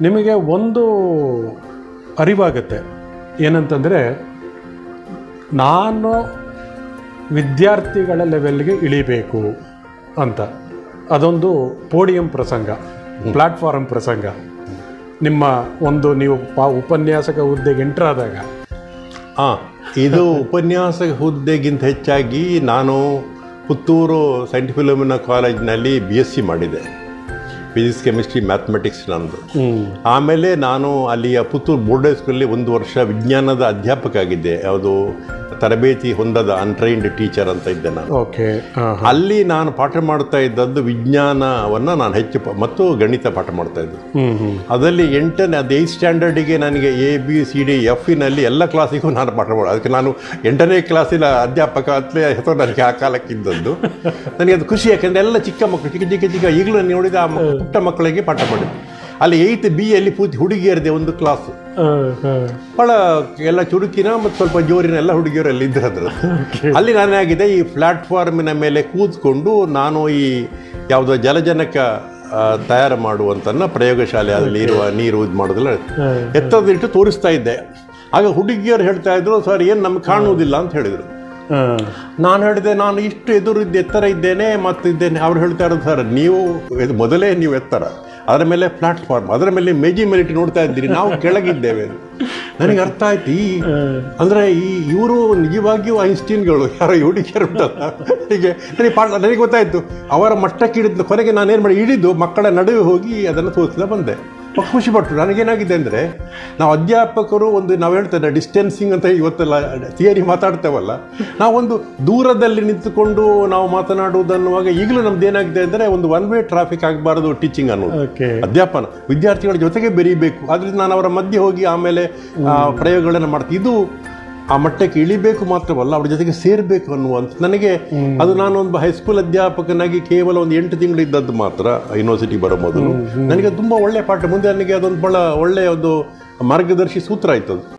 ನಿಮಗೆ ಒಂದು ಅರಿವಾಗುತ್ತೆ ಏನಂತಂದರೆ ನಾನು ವಿದ್ಯಾರ್ಥಿಗಳ ಲೆವೆಲ್ಗೆ ಇಳಿಬೇಕು ಅಂತ ಅದೊಂದು ಪೋಡಿಯಂ ಪ್ರಸಂಗ ಪ್ಲಾಟ್ಫಾರಮ್ ಪ್ರಸಂಗ ನಿಮ್ಮ ಒಂದು ನೀವು ಪಾ ಉಪನ್ಯಾಸಕ ಹುದ್ದೆಗೆ ಎಂಟ್ರ್ ಆದಾಗ ಆ ಇದು ಉಪನ್ಯಾಸ ಹುದ್ದೆಗಿಂತ ಹೆಚ್ಚಾಗಿ ನಾನು ಪುತ್ತೂರು ಸೈಂಟ್ ಫಿಲೋಮಿನಾ ಕಾಲೇಜಿನಲ್ಲಿ ಬಿ ಎಸ್ ಸಿ ಮಾಡಿದೆ ಫಿಸಿಕ್ಸ್ ಕೆಮಿಸ್ಟ್ರಿ ಮ್ಯಾಥಮೆಟಿಕ್ಸ್ ನಂದು ಆಮೇಲೆ ನಾನು ಅಲ್ಲಿಯ ಪುತ್ತೂರು ಬೋರ್ಡ್ ಹೈಸ್ಕೂಲಲ್ಲಿ ಒಂದು ವರ್ಷ ವಿಜ್ಞಾನದ ಅಧ್ಯಾಪಕ ಆಗಿದ್ದೆ ಯಾವುದು ತರಬೇತಿ ಹೊಂದದ ಅನ್ಟ್ರೈನ್ಡ್ ಟೀಚರ್ ಅಂತ ಇದ್ದೆ ನಾನು ಓಕೆ ಹಾಂ ಅಲ್ಲಿ ನಾನು ಪಾಠ ಮಾಡ್ತಾ ಇದ್ದದ್ದು ವಿಜ್ಞಾನವನ್ನು ನಾನು ಹೆಚ್ಚು ಪ- ಮತ್ತು ಗಣಿತ ಪಾಠ ಮಾಡ್ತಾ ಇದ್ದೆ ಹ್ಞೂ ಹ್ಞೂ ಅದರಲ್ಲಿ ಎಂಟನೇ ಅದು ಏಯ್ತ್ ಸ್ಟ್ಯಾಂಡರ್ಡಿಗೆ ನನಗೆ ಎ ಬಿ ಸಿ ಡಿ ಎಫ್ನಲ್ಲಿ ಎಲ್ಲ ಕ್ಲಾಸಿಗೂ ನಾನು ಪಾಠ ಮಾಡೋದು ಅದಕ್ಕೆ ನಾನು ಎಂಟನೇ ಕ್ಲಾಸಿನ ಅಧ್ಯಾಪಕ ಅಂತಲೇ ಹೆಸರು ನನಗೆ ಆ ಕಾಲಕ್ಕಿದ್ದದ್ದು ನನಗೆ ಅದು ಖುಷಿ ಯಾಕೆಂದರೆ ಎಲ್ಲ ಚಿಕ್ಕ ಮಕ್ಕಳು ಚಿಕ್ಕ ಚಿಕ್ಕ ಚಿಕ್ಕ ಈಗಲೂ ನಾನು ನೋಡಿದ ಆ ಮ- ಪುಟ್ಟ ಮಕ್ಕಳಿಗೆ ಪಾಠ ಮಾಡಿದೆ ಅಲ್ಲಿ ಏಯ್ತ್ ಬಿ ಅಲ್ಲಿ ಪೂರ್ತಿ ಹುಡುಗಿಯರದೆ ಒಂದು ಕ್ಲಾಸು ಭಾಳ ಎಲ್ಲ ಚುರುಕಿನ ಮತ್ತು ಸ್ವಲ್ಪ ಜೋರಿನ ಎಲ್ಲ ಹುಡುಗಿಯರೆಲ್ಲ ಇದ್ರು ಅದ್ರ ಅಲ್ಲಿ ನಾನೇಗಿದೆ ಈ ಪ್ಲಾಟ್ಫಾರ್ಮಿನ ಮೇಲೆ ಕೂತ್ಕೊಂಡು ನಾನು ಈ ಯಾವುದೋ ಜಲಜನಕ ಆ, ತಯಾರು ಮಾಡುವಂತನ್ನ ಪ್ರಯೋಗಶಾಲೆ ಅಲ್ಲಿ ಇರುವ ನೀರು ಇದು ಮಾಡೋದಿಲ್ಲ ಎತ್ತರದಿಟ್ಟು ತೋರಿಸ್ತಾ ಇದ್ದೆ ಆಗ ಹುಡುಗಿಯರು ಹೇಳ್ತಾ ಇದ್ರು ಸರ್ ಏನು ನಮ್ಗೆ ಕಾಣುವುದಿಲ್ಲ ಅಂತ ಹೇಳಿದರು ಹಾಂ ನಾನು ಹೇಳಿದೆ ನಾನು ಇಷ್ಟು ಎದುರಿದ್ದೆ ಎತ್ತರ ಇದ್ದೇನೆ ಮತ್ತು ಇದ್ದೇನೆ ಅವ್ರು ಹೇಳ್ತಾ ಇರೋದು ಸರ್ ನೀವು ಇದು ಮೊದಲೇ ನೀವು ಎತ್ತರ ಅದರ ಮೇಲೆ ಪ್ಲಾಟ್ಫಾರ್ಮ್ ಅದರ ಮೇಲೆ ಮೇಜಿ ಮೆರಿಟ್ ನೋಡ್ತಾ ಇದ್ದೀರಿ ನಾವು ಕೆಳಗಿದ್ದೇವೆ ಅಂತ. ನನಗೆ ಅರ್ಥ ಆಯ್ತು ಈ ಅಂದರೆ ಈ ಇವರು ನಿಜವಾಗಿಯೂ ಐನ್ಸ್ಟೀನ್ಗಳು ಯಾರೋ ಹುಡುಗಿಯರು ಉಂಟಲ್ಲ ಹೀಗೆ ನನಗೆ ಪಾಠ ನನಗೆ ಗೊತ್ತಾಯಿತು ಅವರ ಮಟ್ಟಕ್ಕೆ ಹಿಡಿದು ಕೊನೆಗೆ ನಾನೇನು ಮಾಡಿ ಹಿಡಿದು ಮಕ್ಕಳ ನಡುವೆ ಹೋಗಿ ಅದನ್ನು ತೋರಿಸ್ತಾ ಬಂದೆ ಬಹಳ ಖುಷಿಪಟ್ಟರು ನನಗೇನಾಗಿದೆ ಅಂದರೆ ನಾವು ಅಧ್ಯಾಪಕರು ಒಂದು ನಾವು ಹೇಳ್ತೇವೆ ಡಿಸ್ಟೆನ್ಸಿಂಗ್ ಅಂತ ಇವತ್ತೆಲ್ಲ ಥಿಯರಿ ಮಾತಾಡ್ತೇವಲ್ಲ ನಾವೊಂದು ದೂರದಲ್ಲಿ ನಿಂತುಕೊಂಡು ನಾವು ಮಾತನಾಡುವುದನ್ನುವಾಗ ಈಗಲೂ ನಮ್ದು ಏನಾಗಿದೆ ಅಂದರೆ ಒಂದು ಒನ್ ವೇ ಟ್ರಾಫಿಕ್ ಆಗಬಾರದು ಟೀಚಿಂಗ್ ಅನ್ನೋದು ಓಕೆ ಅಧ್ಯಾಪನ ವಿದ್ಯಾರ್ಥಿಗಳ ಜೊತೆಗೆ ಬೆರೀಬೇಕು ಆದ್ರಿಂದ ನಾನು ಅವರ ಮಧ್ಯೆ ಹೋಗಿ ಆಮೇಲೆ ಆ, ಪ್ರಯೋಗಗಳನ್ನು ಮಾಡ್ತೀನಿ ಇದು ಆ ಮಟ್ಟಕ್ಕೆ ಇಳಿಬೇಕು ಮಾತ್ರವಲ್ಲ ಅವ್ರ ಜೊತೆಗೆ ಸೇರಬೇಕು ಅನ್ನುವಂಥ ನನಗೆ ಅದು ನಾನು ಒಂದು ಹೈಸ್ಕೂಲ್ ಅಧ್ಯಾಪಕನಾಗಿ ಕೇವಲ ಒಂದು ಎಂಟು ತಿಂಗಳು ಇದ್ದದ್ದು ಮಾತ್ರ ಯೂನಿವರ್ಸಿಟಿ ಬರೋ ಮೊದಲು ನನಗೆ ತುಂಬ ಒಳ್ಳೆಯ ಪಾಠ ಮುಂದೆ ನನಗೆ ಅದೊಂದು ಬಹಳ ಒಳ್ಳೆಯ ಒಂದು ಮಾರ್ಗದರ್ಶಿ ಸೂತ್ರ ಆಯ್ತು ಅದು